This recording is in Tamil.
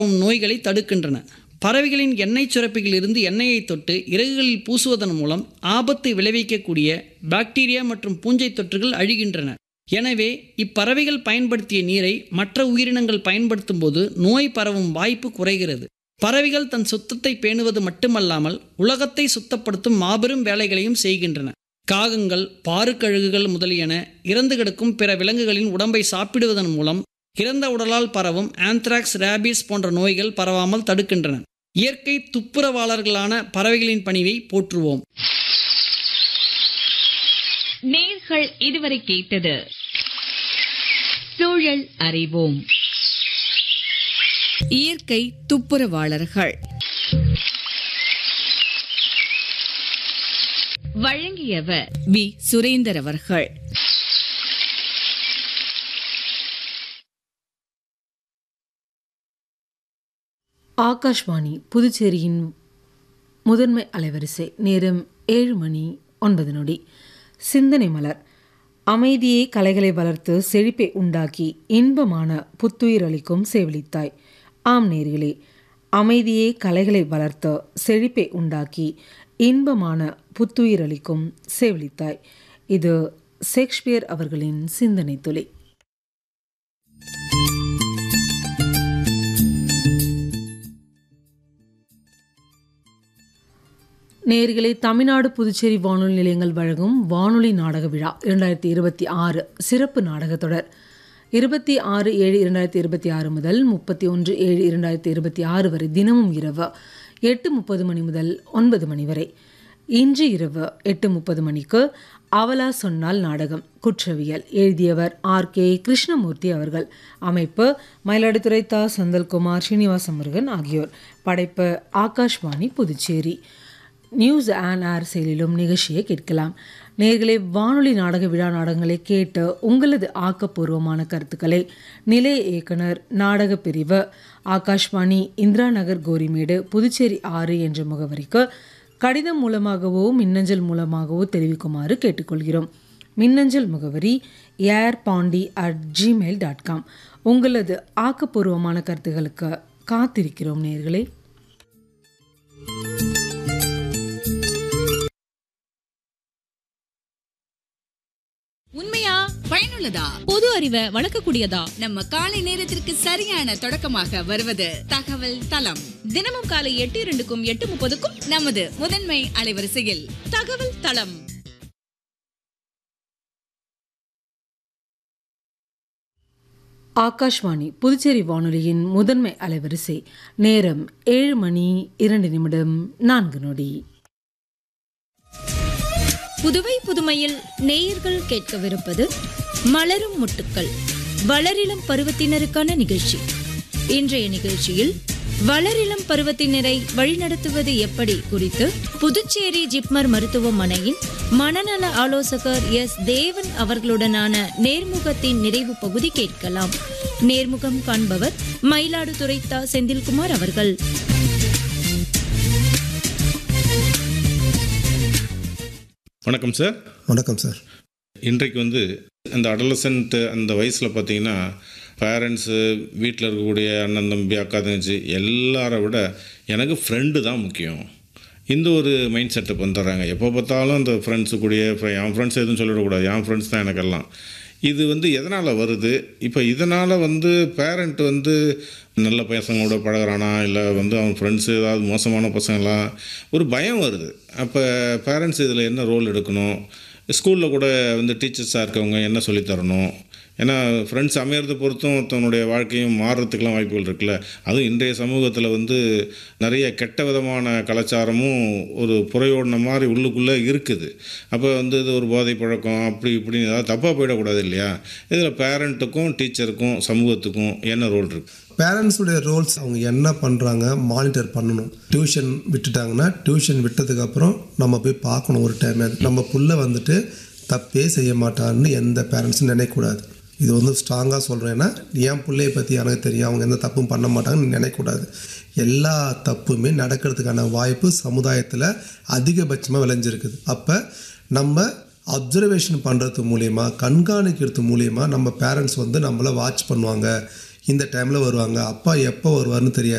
நோய்களை தடுக்கின்றன பறவைகளின் எண்ணெய் சுரப்பிகளிலிருந்து எண்ணெயை தொட்டு இறகுகளில் பூசுவதன் மூலம் ஆபத்தை விளைவிக்கக்கூடிய பாக்டீரியா மற்றும் பூஞ்சை தொற்றுகள் அழிகின்றன எனவே இப்பறவைகள் பயன்படுத்திய நீரை மற்ற உயிரினங்கள் பயன்படுத்தும் போது நோய் பரவும் வாய்ப்பு குறைகிறது பறவைகள் தன் சுத்தத்தை பேணுவது மட்டுமல்லாமல் உலகத்தை சுத்தப்படுத்தும் மாபெரும் வேலைகளையும் செய்கின்றன காகங்கள் பாருக்கழுகுகள் முதலியன இறந்து கிடக்கும் பிற விலங்குகளின் உடம்பை சாப்பிடுவதன் மூலம் இறந்த உடலால் பரவும் ஆந்த்ராக்ஸ் ரேபிஸ் போன்ற நோய்கள் பரவாமல் தடுக்கின்றன இயற்கை துப்புரவாளர்களான பறவைகளின் பணிவை போற்றுவோம் நேர்கள் இதுவரை கேட்டது சூழல் அறிவோம் இயற்கை துப்புரவாளர்கள் வழங்கியவர் வி சுரேந்தர் அவர்கள் ஆகாஷ்வாணி புதுச்சேரியின் முதன்மை அலைவரிசை நேரம் ஏழு மணி ஒன்பது நொடி சிந்தனை மலர் அமைதியே கலைகளை வளர்த்து செழிப்பை உண்டாக்கி இன்பமான புத்துயிர் அளிக்கும் செவிலித்தாய் ஆம் நேர்களே அமைதியே கலைகளை வளர்த்து செழிப்பை உண்டாக்கி இன்பமான புத்துயிர் அளிக்கும் செவிலித்தாய் இது ஷேக்ஸ்பியர் அவர்களின் சிந்தனை துளி நேர்களை தமிழ்நாடு புதுச்சேரி வானொலி நிலையங்கள் வழங்கும் வானொலி நாடக விழா இரண்டாயிரத்தி இருபத்தி ஆறு சிறப்பு நாடகத் தொடர் இருபத்தி ஆறு ஏழு இரண்டாயிரத்தி இருபத்தி ஆறு முதல் முப்பத்தி ஒன்று ஏழு இரண்டாயிரத்தி இருபத்தி ஆறு வரை தினமும் இரவு எட்டு முப்பது மணி முதல் ஒன்பது மணி வரை இன்று இரவு எட்டு முப்பது மணிக்கு அவலா சொன்னால் நாடகம் குற்றவியல் எழுதியவர் ஆர் கே கிருஷ்ணமூர்த்தி அவர்கள் அமைப்பு மயிலாடுதுறை தா செந்தில்குமார் ஸ்ரீனிவாச முருகன் ஆகியோர் படைப்பு Akashvani Puducherry news on air செயலிலும் நிகழ்ச்சியை கேட்கலாம் நேர்களே வானொலி நாடக விழா நாடகங்களை கேட்டு உங்களது ஆக்கப்பூர்வமான கருத்துக்களை நிலைய இயக்குனர் நாடக பிரிவு ஆகாஷ்வாணி இந்திரா நகர் கோரிமேடு புதுச்சேரி ஆறு என்ற முகவரிக்கு கடிதம் மூலமாகவோ மின்னஞ்சல் மூலமாகவோ தெரிவிக்குமாறு கேட்டுக்கொள்கிறோம் மின்னஞ்சல் முகவரி air Pondy at Gmail dot com உங்களது ஆக்கப்பூர்வமான கருத்துக்களுக்கு காத்திருக்கிறோம் நேர்களே உண்மையா பயனுள்ளதா பொது அறிவை வளர்க்கக்கூடியதா நம்ம காலை நேரத்திற்கு சரியான தொடக்கமாக வருவது தகவல் தளம் தினமும் காலை எட்டு இரண்டுக்கும் எட்டு முப்பதுக்கும் நமது முதன்மை அலைவரிசையில் தகவல் தளம் ஆகாஷ்வாணி புதுச்சேரி வானொலியின் முதன்மை அலைவரிசை நேரம் ஏழு மணி இரண்டு நிமிடம் நான்கு நொடி புதுவை புதுமையில் நேயர்கள் கேட்கவிருப்பது மலரும் முட்டுக்கள் வளரிளம் பருவத்தினருக்கான நிகழ்ச்சி இன்றைய நிகழ்ச்சியில் வளரிளம் பருவத்தினரை வழிநடத்துவது எப்படி குறித்து புதுச்சேரி ஜிப்மர் மருத்துவமனையின் மனநல ஆலோசகர் எஸ் தேவன் அவர்களுடனான நேர்முகத்தின் நிறைவு பகுதி கேட்கலாம் நேர்முகம் காண்பவர் மயிலாடுதுறை தா செந்தில்குமார் அவர்கள் வணக்கம் சார் வணக்கம் சார் இன்றைக்கு வந்து அந்த அடலசன்ட் அந்த வயசில் பார்த்தீங்கன்னா பேரண்ட்ஸு வீட்டில் இருக்கக்கூடிய அண்ணன் தம்பி அக்கா தங்கச்சி எல்லாரை விட எனக்கு ஃப்ரெண்டு தான் முக்கியம் இந்த ஒரு மைண்ட் செட்டப் வந்துடுறாங்க எப்போ பார்த்தாலும் அந்த ஃப்ரெண்ட்ஸு கூடயே இப்ப என் ஃப்ரெண்ட்ஸ் எதுவும் சொல்லிடக்கூடாது என் ஃப்ரெண்ட்ஸ் தான் எனக்கெல்லாம் இது வந்து எதனால் வருது இப்போ இதனால் வந்து பேரண்ட் வந்து நல்ல பசங்களோட பழகுறானா இல்லை வந்து அவன் ஃப்ரெண்ட்ஸு ஏதாவது மோசமான பசங்களா ஒரு பயம் வருது அப்போ பேரண்ட்ஸ் இதில் என்ன ரோல் எடுக்கணும் ஸ்கூலில் கூட வந்து டீச்சர்ஸாக இருக்கவங்க என்ன சொல்லித் தரணும் ஏன்னா ஃப்ரெண்ட்ஸ் அமையறதை பொறுத்தும் தன்னுடைய வாழ்க்கையும் மாறுறதுக்கெலாம் வாய்ப்புகள் இருக்குல்ல அதுவும் இன்றைய சமூகத்தில் வந்து நிறைய கெட்ட விதமான கலாச்சாரமும் ஒரு புறையோடின மாதிரி உள்ளுக்குள்ளே இருக்குது அப்போ வந்து இது ஒரு போதை பழக்கம் அப்படி இப்படின்னு ஏதாவது தப்பாக போயிடக்கூடாது இல்லையா இதில் பேரண்ட்டுக்கும் டீச்சருக்கும் சமூகத்துக்கும் என்ன ரோல் இருக்குது பேரண்ட்ஸுடைய ரோல்ஸ் அவங்க என்ன பண்ணுறாங்க மானிட்டர் பண்ணணும் டியூஷன் விட்டுட்டாங்கன்னா டியூஷன் விட்டதுக்கப்புறம் நம்ம போய் பார்க்கணும் ஒரு டைம் நம்ம புள்ள வந்துட்டு தப்பே செய்ய மாட்டான்னு எந்த பேரண்ட்ஸும் நினைக்கக்கூடாது இது வந்து ஸ்ட்ராங்காக சொல்கிறேன் ஏன்னா என் பிள்ளைய பற்றி எனக்கு தெரியும் அவங்க எந்த தப்பும் பண்ண மாட்டாங்கன்னு நினைக்கக்கூடாது எல்லா தப்புமே நடக்கிறதுக்கான வாய்ப்பு சமுதாயத்தில் அதிகபட்சமாக விளைஞ்சிருக்குது அப்போ நம்ம அப்சர்வேஷன் பண்ணுறது மூலியமாக கண்காணிக்கிறது மூலியமாக நம்ம பேரண்ட்ஸ் வந்து நம்மளை வாட்ச் பண்ணுவாங்க இந்த டைமில் வருவாங்க அப்பா எப்போ வருவார்னு தெரியாது